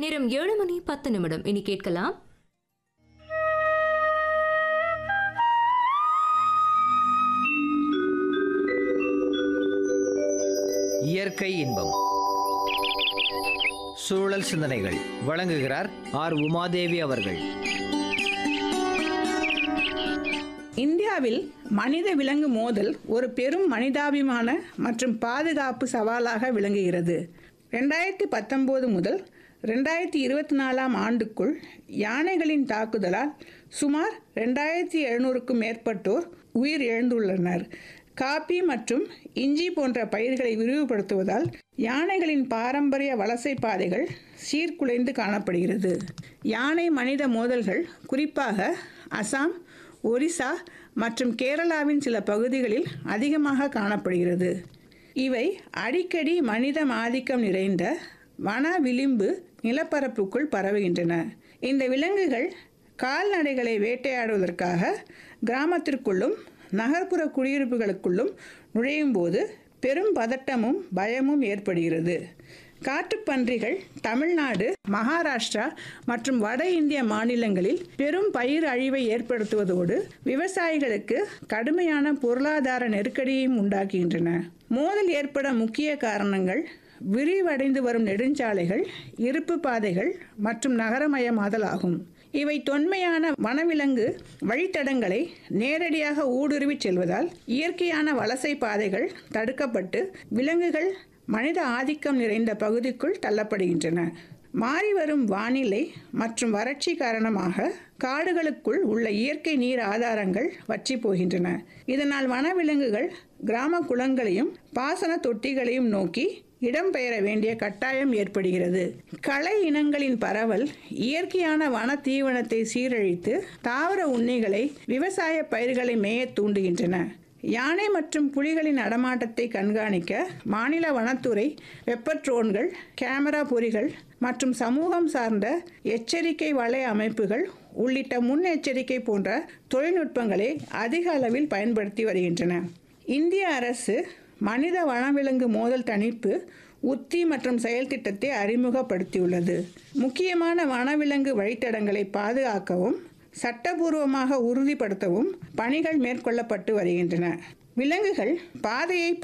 நேரம் ஏழு மணி பத்து நிமிடம் இனி கேட்கலாம் இயற்கை இன்பம் சூழல் சிந்தனைகள் வழங்குகிறார் ஆர் உமாதேவி அவர்கள் இந்தியாவில் மனித விலங்கு மோதல் ஒரு பெரும் மனிதாபிமான மற்றும் பாதுகாப்பு சவாலாக விளங்குகிறது ரெண்டாயிரத்தி பத்தொம்போது முதல் ரெண்டாயிரத்தி இருபத்தி நாலாம் ஆண்டுக்குள் யானைகளின் தாக்குதலால் சுமார் ரெண்டாயிரத்தி எழுநூறுக்கும் மேற்பட்டோர் உயிர் இழந்துள்ளனர் காபி மற்றும் இஞ்சி போன்ற பயிர்களை விரிவுபடுத்துவதால் யானைகளின் பாரம்பரிய வலசை பாதைகள் சீர்குலைந்து காணப்படுகிறது யானை மனித மோதல்கள் குறிப்பாக அசாம் ஒரிசா மற்றும் கேரளாவின் சில பகுதிகளில் அதிகமாக காணப்படுகிறது இவை அடிக்கடி மனித ஆதிக்கம் நிறைந்த வன விளிம்பு நிலப்பரப்புக்குள் பரவுகின்றன இந்த விலங்குகள் கால்நடைகளை வேட்டையாடுவதற்காக கிராமத்திற்குள்ளும் நகர்ப்புற குடியிருப்புகளுக்குள்ளும் நுழையும் போது பெரும் பதட்டமும் பயமும் ஏற்படுகிறது காட்டுப்பன்றிகள் தமிழ்நாடு மகாராஷ்டிரா மற்றும் வட இந்திய மாநிலங்களில் பெரும் பயிர் அழிவை ஏற்படுத்துவதோடு விவசாயிகளுக்கு கடுமையான பொருளாதார நெருக்கடியையும் உண்டாக்குகின்றன மோதல் ஏற்பட முக்கிய காரணங்கள் விரிவடைந்து வரும் நெடுஞ்சாலைகள் இருப்பு பாதைகள் மற்றும் நகரமயமாதல் ஆகும் இவை தொன்மையான வனவிலங்கு வழித்தடங்களை நேரடியாக ஊடுருவிச் செல்வதால் இயற்கையான வலசை பாதைகள் தடுக்கப்பட்டு விலங்குகள் மனித ஆதிக்கம் நிறைந்த பகுதிக்குள் தள்ளப்படுகின்றன மாறிவரும் வானிலை மற்றும் வறட்சி காரணமாக காடுகளுக்குள் உள்ள இயற்கை நீர் ஆதாரங்கள் வற்றி போகின்றன இதனால் வனவிலங்குகள் கிராம குளங்களையும் பாசன தொட்டிகளையும் நோக்கி இடம்பெயர வேண்டிய கட்டாயம் ஏற்படுகிறது களை இனங்களின் பரவல் இயற்கையான வன தீவனத்தை சீரழித்து தாவர உண்ணிகளை விவசாய பயிர்களை மேய தூண்டுகின்றன யானை மற்றும் புலிகளின் நடமாட்டத்தை கண்காணிக்க மாநில வனத்துறை வெப்பட்ரோன்கள் கேமரா பொறிகள் மற்றும் சமூகம் சார்ந்த எச்சரிக்கை வலை அமைப்புகள் உள்ளிட்ட முன்னெச்சரிக்கை போன்ற தொழில்நுட்பங்களை அதிக அளவில் பயன்படுத்தி வருகின்றன இந்திய அரசு மனித வனவிலங்கு மோதல் தணிப்பு உத்தி மற்றும் செயல் திட்டத்தை அறிமுகப்படுத்தியுள்ளது முக்கியமான வனவிலங்கு வழித்தடங்களை பாதுகாக்கவும் சட்டபூர்வமாக உறுதிப்படுத்தவும் பணிகள் மேற்கொள்ளப்பட்டு வருகின்றன விலங்குகள் பாதையை